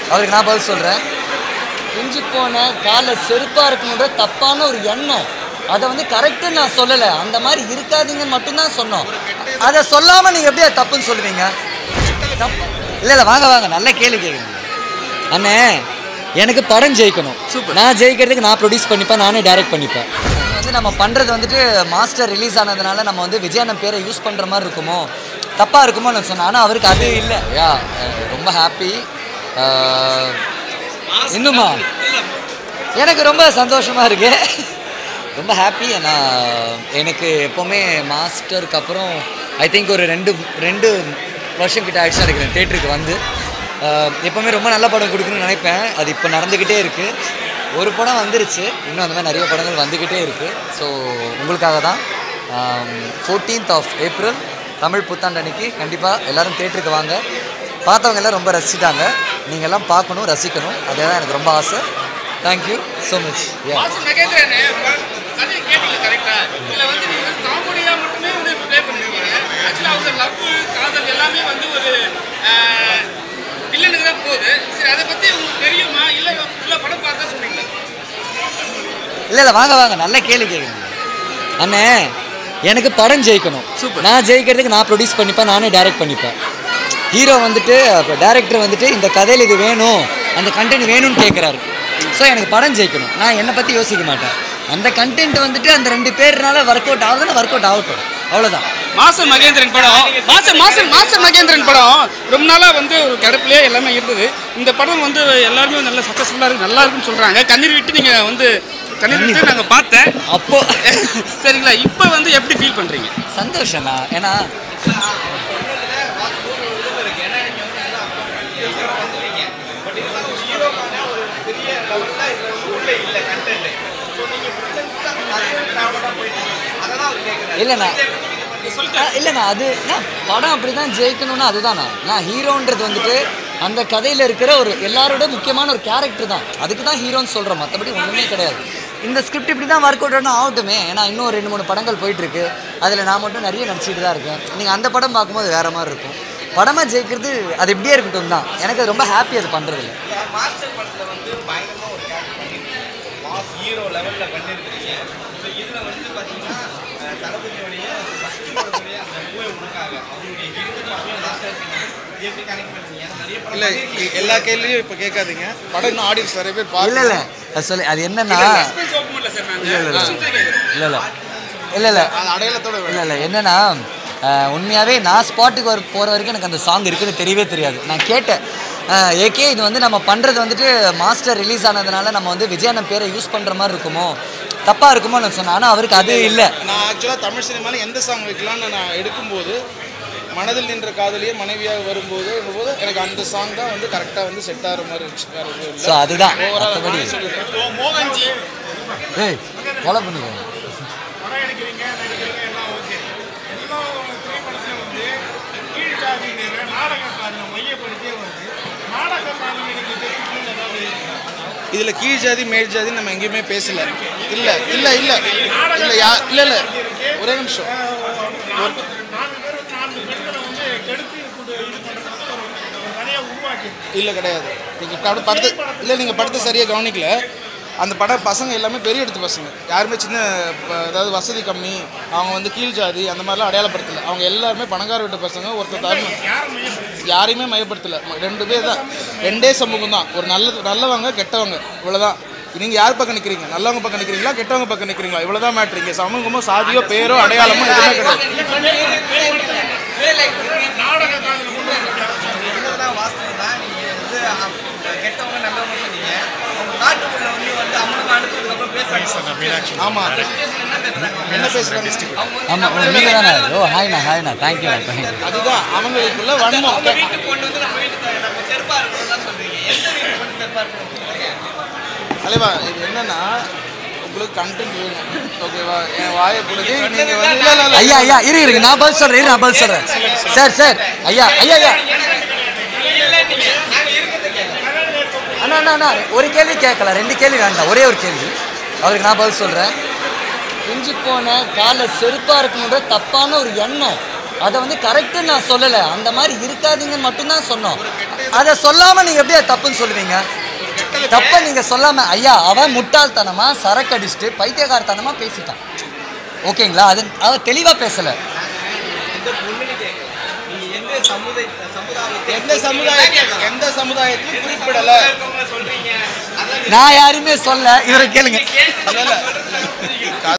அவருக்கு நான் பதில் சொல்கிறேன் பிஞ்சு போன காலில் செருப்பாக இருக்கணுன்ற தப்பான ஒரு எண்ணம் அதை வந்து கரெக்டுன்னு நான் சொல்லலை அந்த மாதிரி இருக்காதீங்கன்னு மட்டும்தான் சொன்னோம் அதை சொல்லாமல் நீங்கள் எப்படி அது தப்புன்னு சொல்லுவீங்க தப்பு இல்லை இல்லை வாங்க வாங்க நல்ல கேள்வி கேட்குங்க அண்ணே எனக்கு படம் ஜெயிக்கணும் சூப்பர் நான் ஜெயிக்கிறதுக்கு நான் ப்ரொடியூஸ் பண்ணிப்பேன் நானே டைரக்ட் பண்ணிப்பேன் வந்து நம்ம பண்ணுறது வந்துட்டு மாஸ்டர் ரிலீஸ் ஆனதுனால நம்ம வந்து விஜயானந்த் பேரை யூஸ் பண்ணுற மாதிரி இருக்குமோ தப்பாக இருக்குமோ நான் சொன்னேன் ஆனால் அவருக்கு அது இல்லை யா ரொம்ப ஹாப்பி இன்னுமா எனக்கு ரொம்ப சந்தோஷமாக இருக்கு ரொம்ப ஹாப்பி நான் எனக்கு எப்போவுமே மாஸ்டருக்கு அப்புறம் ஐ திங்க் ஒரு ரெண்டு ரெண்டு வருஷம் கிட்ட ஆயிடுச்சு நினைக்கிறேன் தேட்டருக்கு வந்து ஆஹ் எப்போவுமே ரொம்ப நல்ல படம் கொடுக்கணும்னு நினைப்பேன் அது இப்போ நடந்துக்கிட்டே இருக்குது ஒரு படம் வந்துருச்சு இன்னும் அந்த மாதிரி நிறைய படங்கள் வந்துக்கிட்டே இருக்குது ஸோ உங்களுக்காக தான் ஃபோர்டீன்த் ஆஃப் ஏப்ரல் தமிழ் புத்தாண்டு அன்னைக்கு கண்டிப்பாக எல்லாரும் தேட்டருக்கு வாங்க பார்த்தவங்க எல்லாம் ரொம்ப ரசிச்சிட்டாங்க நீங்கள் எல்லாம் பார்க்கணும் ரசிக்கணும் அதே தான் எனக்கு ரொம்ப ஆசை thank you so much Vasu Mahendran கதையை கேட்டீங்க கரெக்டா இதுல வந்து நீங்க காமெடியா மட்டுமே வந்து ப்ளே பண்ணிருக்கீங்க ஆக்சுவலா அவங்க லவ் காதல் எல்லாமே வந்து ஒரு வில்லனுக்கு தான் போகுது சரி அதை பத்தி உங்களுக்கு தெரியுமா இல்ல ஃபுல்லா படம் பார்த்தா சொன்னீங்களா இல்லை இல்லை வாங்க வாங்க நல்ல கேள்வி கேட்குங்க அண்ணே எனக்கு படம் ஜெயிக்கணும் சூப்பர் நான் ஜெயிக்கிறதுக்கு நான் ப்ரொடியூஸ் பண்ணிப்பேன் நானே டைரக்ட் பண்ணிப்பேன் ஹீரோ வந்துட்டு டேரக்டர் வந்துட்டு இந்த கதையில் இது வேணும் அந்த கண்டென்ட் வேணும்னு கேட்குறாரு ஸோ எனக்கு படம் ஜெயிக்கணும் நான் என்னை பற்றி யோசிக்க மாட்டேன் அந்த கண்டென்ட் வந்துட்டு அந்த ரெண்டு பேர்னால ஒர்க் அவுட் ஆகுதுன்னா ஒர்க் அவுட் ஆகட்டும் அவ்வளோதான் மாசன் மகேந்திரன் படம் மாசன் மாசன் மாசன் மகேந்திரன் படம் ரொம்ப நாளா வந்து ஒரு கிடப்பிலே எல்லாமே இருந்தது இந்த படம் வந்து எல்லாருமே நல்ல சக்ஸஸ்ஃபுல்லாக இருக்கு நல்லா இருக்குன்னு சொல்றாங்க கண்ணீர் விட்டு நீங்க வந்து கண்ணீர் விட்டு நாங்க பார்த்தேன் அப்போ சரிங்களா இப்போ வந்து எப்படி ஃபீல் பண்றீங்க சந்தோஷம்ண்ணா ஏன்னா இல்லைண்ணா ஆ, இல்லைண்ணா அது நான் படம் அப்படி தான் ஜெயிக்கணும்னா அதுதாண்ணா நான் ஹீரோன்றது வந்துட்டு அந்த கதையில் இருக்கிற ஒரு எல்லாரோட முக்கியமான ஒரு கேரக்டர் தான் அதுக்கு தான் ஹீரோன்னு சொல்கிறோம் மற்றபடி ஒன்றுமே கிடையாது இந்த ஸ்கிரிப்ட் இப்படி தான் ஒர்க் அவுட் ஆகட்டுமே ஏன்னா இன்னும் ரெண்டு மூணு படங்கள் போயிட்டுருக்கு அதில் நான் மட்டும் நிறைய நடிச்சிட்டு தான் இருக்கேன் நீங்கள் அந்த படம் பார்க்கும்போது வேறு மாதிரி இருக்கும் படமாக ஜெயிக்கிறது அது இப்படியே இருக்கட்டும் தான் எனக்கு அது ரொம்ப ஹாப்பி அது பண்ணுறதுல மாஸ்டர் படத்தில் வந்து பயங்கரமாக ஒரு கேரக்டர் மாஸ் ஹீரோ லெவலில் பண்ணியிருக்கீங்க ஸோ இதில் வந்து பார்த்தீங்கன்னா அஹ், தளபதியோடைய ஃபஸ்ட்டு படத்துடைய அந்த மூவை உனக்காக அவருடைய ஹிட்டு படத்தையும் லாஸ்ட்டாக இருக்கீங்க இது எப்படி கனெக்ட் பண்ணுறீங்க ஏன்னா நிறைய படம் இல்லை எல்லா கேள்வியும் இப்போ கேட்காதீங்க படம் இன்னும் ஆடியன்ஸ் நிறைய பேர் பார்க்க இல்லை இல்லை அது சொல்லி அது என்னன்னா இல்லை இல்லை இல்லை இல்லை இல்லை அது அடையாளத்தோட வேணும் இல்லை இல்லை என்னன்னா அஹ், உண்மையாகவே நான் ஸ்பாட்டுக்கு வர போகிற வரைக்கும் எனக்கு அந்த சாங் இருக்குன்னு தெரியவே தெரியாது நான் கேட்டேன் அஹ், ஏகே இது வந்து நம்ம பண்ணுறது வந்துட்டு மாஸ்டர் ரிலீஸ் ஆனதுனால நம்ம வந்து விஜயானந்த் பேரை யூஸ் பண்ணுற மாதிரி இருக்குமோ தப்பாக இருக்குமோ நான் சொன்னேன் ஆனால் அவருக்கு அது இல்லை நான் ஆக்சுவலாக தமிழ் சினிமாவில் எந்த சாங் வைக்கலாம்னு நான் எடுக்கும்போது மனதில் நின்ற காதலியே மனைவியாக வரும்போது போது எனக்கு அந்த சாங் தான் வந்து கரெக்டாக வந்து செட் ஆகிற மாதிரி இருந்துச்சு வேற எதுவும் இல்லை ஸோ அதுதான் Overall மற்றபடி நானே சொல்லிட்டேன். மோகன்ஜி ஏய் கொலை பண்ணிக்கோ படம் எடுக்கிறீங்க நடிக்கிறீங்க எல்லாம் ஓகே எல்லா திரைப்படத்திலும் வந்து கீழ் ஜாதிங்கிற நாடகக்காரனை மையப்படுத்தியே வருது நாடகக்காரன் எனக்கு தெரியும் ஏதாவது இருக்கா? இதுல கீழ் ஜாதி மேல் ஜாதி நம்ம எங்கேயுமே பேசல இல்ல இல்ல இல்ல இல்ல யா இல்ல இல்ல ஒரே நிமிஷம் நான்கு நான்கு பேர் நான்கு பெண்களை வந்து கெடுத்து கொண்டு இது பண்ணுறது ஒரு ஒரு கதையை உருவாக்கி இல்ல கிடையாது நீங்க பட- படத்தை இல்ல நீங்க படத்தை சரியா கவனிக்கல அந்த பட பசங்க எல்லாமே பெரிய எடுத்து பசங்க யாருமே சின்ன ப- அதாவது வசதி கம்மி அவங்க வந்து கீழ் ஜாதி அந்த மாதிரிலாம் அடையாளப்படுத்தல அவங்க எல்லாருமே பணக்கார வீட்டு பசங்க ஒருத்தர் தரணும் யாரையுமே மையப்படுத்தல ம- ரெண்டு பேர் தான் ரெண்டே சமூகம் தான் ஒரு நல்ல நல்லவங்க கெட்டவங்க இவ்வளவுதான் நீங்க யார் பக்கம் நிக்கிறீங்க நல்லவங்க பக்கம் நிக்கிறீங்களா கெட்டவங்க பக்கம் நிக்கிறீங்களா இவ்வளவுதான் மேட்ரு இங்க சமூகமோ சாதியோ பேரோ அடையாளமோ எதுவுமே கிடையாது தான் வாஸ்தவம் தான் நீங்கள் வந்து அஹ், கெட்டவங்க நல்லவங்க சொன்னீங்க அவங்க காட்டுக்குள்ள வந்து வந்து அம்மனுக்கு அனுப்புறதுக்கு அப்புறம் பேசுறாங்க ஆமா என்ன பேசுறாங்க ஆமாம் நீங்கள் தானே ஓ ஹாய்ண்ணா ஹாய்ண்ணா தேங்க்யூண்ணா தேங்க்யூ அதுதான் அவங்களுக்குள்ள வன்மம் அவங்க வீட்டு பொண்ணு வந்து நம்ம வீட்டுக்கு நம்ம செருப்பா இருக்கணும் தான் சொல்றீங்க எந்த வீட்டு பொண்ணு செருப்பா இருக்கணும் அலைவா இது என்னன்னா உங்களுக்கு கண்டென்ட் வேணும் ஓகேவா என் வாயை பிடிச்சி நீங்க வந்து இல்ல இல்ல இல்ல ஐயா ஐயா இரு இருக்கு நான் பதில் சொல்கிறேன் இரு நான் பதில் சொல்கிறேன் சார் சார் ஐயா ஐயா ஐயா அண்ணா அண்ணா அண்ணா ஒரு கேள்வி கேட்கல ரெண்டு கேள்வி வேண்டாம் ஒரே ஒரு கேள்வி அவருக்கு நான் பதில் சொல்கிறேன் பிஞ்சு போன காலில் செருப்பாக இருக்கணுன்ற தப்பான ஒரு எண்ணம் அதை வந்து கரெக்டுன்னு நான் சொல்லலை அந்த மாதிரி இருக்காதீங்கன்னு மட்டும்தான் சொன்னோம் அதை சொல்லாமல் நீங்கள் எப்படி அது தப்புன்னு சொல்லுவீங்க தப்பை நீங்கள் சொல்லாமல் ஐயா அவன் முட்டாள்தனமாக சரக்கு அடிச்சுட்டு பைத்தியகாரத்தனமாக பேசிட்டான் ஓகேங்களா அது அவன் தெளிவாக பேசலை இந்த பொண்ணுன்னு கேட்கல நீங்க எந்த சமுதாய சமுதாயத்தை எந்த சமுதாயத்தையும் எந்த சமுதாயத்தையும் குறிப்பிடலை இருக்கவங்கள சொல்றீங்க அதான் நான் யாருமே சொல்ல இவரை கேளுங்க இல்ல, இல்ல.